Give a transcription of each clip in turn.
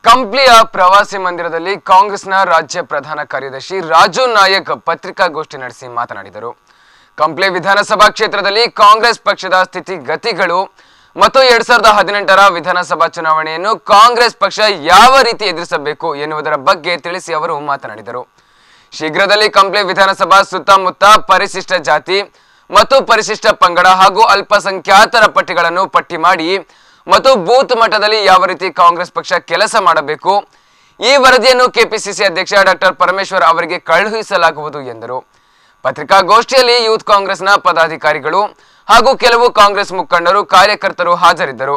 ಕಂಪ್ಲಿಯ ಪ್ರವಾಸಿ ಮಂದಿರದಲ್ಲಿ ಕಾಂಗ್ರೆಸ್ನ ರಾಜ್ಯ ಪ್ರಧಾನ ಕಾರ್ಯದರ್ಶಿ ರಾಜು ನಾಯಕ್ ಪತ್ರಿಕಾಗೋಷ್ಠಿ ನಡೆಸಿ ಮಾತನಾಡಿದರು ಕಂಪ್ಲಿ ವಿಧಾನಸಭಾ ಕ್ಷೇತ್ರದಲ್ಲಿ ಕಾಂಗ್ರೆಸ್ ಪಕ್ಷದ ಸ್ಥಿತಿಗತಿಗಳು ಮತ್ತು ಎರಡ್ ಸಾವಿರದ ಹದಿನೆಂಟರ ವಿಧಾನಸಭಾ ಚುನಾವಣೆಯನ್ನು ಕಾಂಗ್ರೆಸ್ ಪಕ್ಷ ಯಾವ ರೀತಿ ಎದುರಿಸಬೇಕು ಎನ್ನುವುದರ ಬಗ್ಗೆ ತಿಳಿಸಿ ಅವರು ಮಾತನಾಡಿದರು ಶೀಘ್ರದಲ್ಲಿ ಕಂಪ್ಲಿ ವಿಧಾನಸಭಾ ಸುತ್ತಮುತ್ತ ಪರಿಶಿಷ್ಟ ಜಾತಿ ಮತ್ತು ಪರಿಶಿಷ್ಟ ಪಂಗಡ ಹಾಗೂ ಅಲ್ಪಸಂಖ್ಯಾತರ ಪಟ್ಟಿಗಳನ್ನು ಪಟ್ಟಿ ಮಾಡಿ ಮತ್ತು ಬೂತ್ ಮಟ್ಟದಲ್ಲಿ ಯಾವ ರೀತಿ ಕಾಂಗ್ರೆಸ್ ಪಕ್ಷ ಕೆಲಸ ಮಾಡಬೇಕು ಈ ವರದಿಯನ್ನು ಕೆಪಿಸಿಸಿ ಅಧ್ಯಕ್ಷ ಡಾಕ್ಟರ್ ಪರಮೇಶ್ವರ್ ಅವರಿಗೆ ಕಳುಹಿಸಲಾಗುವುದು ಎಂದರು ಪತ್ರಿಕಾಗೋಷ್ಠಿಯಲ್ಲಿ ಯೂತ್ ಕಾಂಗ್ರೆಸ್ನ ಪದಾಧಿಕಾರಿಗಳು ಹಾಗೂ ಕೆಲವು ಕಾಂಗ್ರೆಸ್ ಮುಖಂಡರು ಕಾರ್ಯಕರ್ತರು ಹಾಜರಿದ್ದರು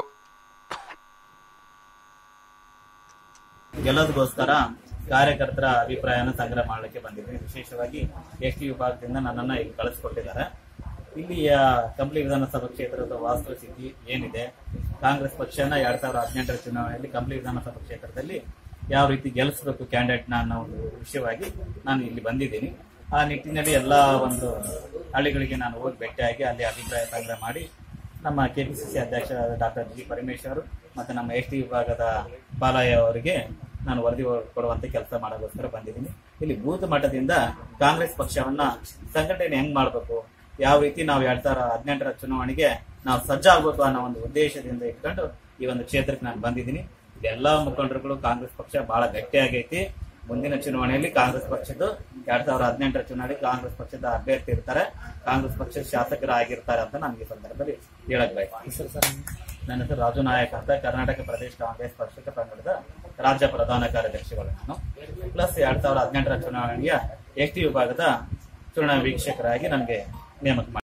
ಗೆಲ್ಲೋದಕ್ಕೋಸ್ಕರ ಕಾರ್ಯಕರ್ತರ ಅಭಿಪ್ರಾಯನ ಸಂಗ್ರಹ ಮಾಡಲಿಕ್ಕೆ ಬಂದಿದ್ದೀನಿ ವಿಶೇಷವಾಗಿ ಎಸ್ ಟಿ ವಿಭಾಗದಿಂದ ನನ್ನನ್ನು ಇಲ್ಲಿ ಕಳಿಸ್ಕೊಟ್ಟಿದ್ದಾರೆ ಇಲ್ಲಿಯ ಕಂಪ್ಲಿ ವಿಧಾನಸಭಾ ಕ್ಷೇತ್ರದ ವಾಸ್ತುಸ್ಥಿತಿ ಏನಿದೆ ಕಾಂಗ್ರೆಸ್ ಪಕ್ಷನ ಎರಡ್ ಸಾವಿರದ ಹದಿನೆಂಟರ ಚುನಾವಣೆಯಲ್ಲಿ ಕಂಪ್ಲಿ ವಿಧಾನಸಭಾ ಕ್ಷೇತ್ರದಲ್ಲಿ ಯಾವ ರೀತಿ ಗೆಲ್ಲಿಸಬೇಕು ಕ್ಯಾಂಡಿಡೇಟ್ನ ಅನ್ನೋ ಒಂದು ವಿಷಯವಾಗಿ ನಾನು ಇಲ್ಲಿ ಬಂದಿದ್ದೀನಿ ಆ ನಿಟ್ಟಿನಲ್ಲಿ ಎಲ್ಲ ಒಂದು ಹಳ್ಳಿಗಳಿಗೆ ನಾನು ಹೋಗಿ ಭೇಟಿಯಾಗಿ ಅಲ್ಲಿ ಅಭಿಪ್ರಾಯ ಸಂಗ್ರಹ ಮಾಡಿ ನಮ್ಮ ಕೆಪಿಸಿಸಿ ಅಧ್ಯಕ್ಷ ಡಾಕ್ಟರ್ ಜಿ ಪರಮೇಶ್ವರ್ ಮತ್ತು ನಮ್ಮ ಎಸ್ ಟಿ ವಿಭಾಗದ ಬಾಲಯ್ಯ ಅವರಿಗೆ ನಾನು ವರದಿ ಕೊಡುವಂತೆ ಕೆಲಸ ಮಾಡೋಕ್ಕೋಸ್ಕರ ಬಂದಿದ್ದೀನಿ ಇಲ್ಲಿ ಬೂತ್ ಮಟ್ಟದಿಂದ ಕಾಂಗ್ರೆಸ್ ಪಕ್ಷವನ್ನ ಸಂಘಟನೆ ಹೆಂಗ್ ಮಾಡಬೇಕು ಯಾವ ರೀತಿ ನಾವು ಎರಡ್ ಸಾವಿರದ ಹದಿನೆಂಟರ ಚುನಾವಣೆಗೆ ನಾವು ಸಜ್ಜಾಗಬೇಕು ಅನ್ನೋ ಒಂದು ಉದ್ದೇಶದಿಂದ ಇಟ್ಕೊಂಡು ಈ ಒಂದು ಕ್ಷೇತ್ರಕ್ಕೆ ನಾನು ಬಂದಿದ್ದೀನಿ ಎಲ್ಲ ಮುಖಂಡರುಗಳು ಕಾಂಗ್ರೆಸ್ ಪಕ್ಷ ಬಹಳ ಗಟ್ಟಿಯಾಗೈತಿ ಮುಂದಿನ ಚುನಾವಣೆಯಲ್ಲಿ ಕಾಂಗ್ರೆಸ್ ಪಕ್ಷದ್ದು ಎರಡ್ ಸಾವಿರದ ಹದಿನೆಂಟರ ಚುನಾವಣೆಗೆ ಕಾಂಗ್ರೆಸ್ ಪಕ್ಷದ ಅಭ್ಯರ್ಥಿ ಇರ್ತಾರೆ ಕಾಂಗ್ರೆಸ್ ಪಕ್ಷದ ಶಾಸಕರಾಗಿರ್ತಾರೆ ಅಂತ ನನಗೆ ಈ ಸಂದರ್ಭದಲ್ಲಿ ಹೇಳಕ್ ಬಯಸ್ತೀನಿ ನನ್ನ ಹೆಸರು ರಾಜು ನಾಯಕ್ ಅಂತ ಕರ್ನಾಟಕ ಪ್ರದೇಶ ಕಾಂಗ್ರೆಸ್ ಪಕ್ಷದ ಪಂಗಡದ ರಾಜ್ಯ ಪ್ರಧಾನ ಕಾರ್ಯದರ್ಶಿಗಳು ನಾನು ಪ್ಲಸ್ ಎರಡ್ ಸಾವಿರದ ಹದಿನೆಂಟರ ಚುನಾವಣೆಯ ಎಸ್ ಟಿ ವಿಭಾಗದ ಚುನಾವಣಾ ವೀಕ್ಷಕರಾಗಿ ನನಗೆ ನೇಮಕ ಮಾಡಿ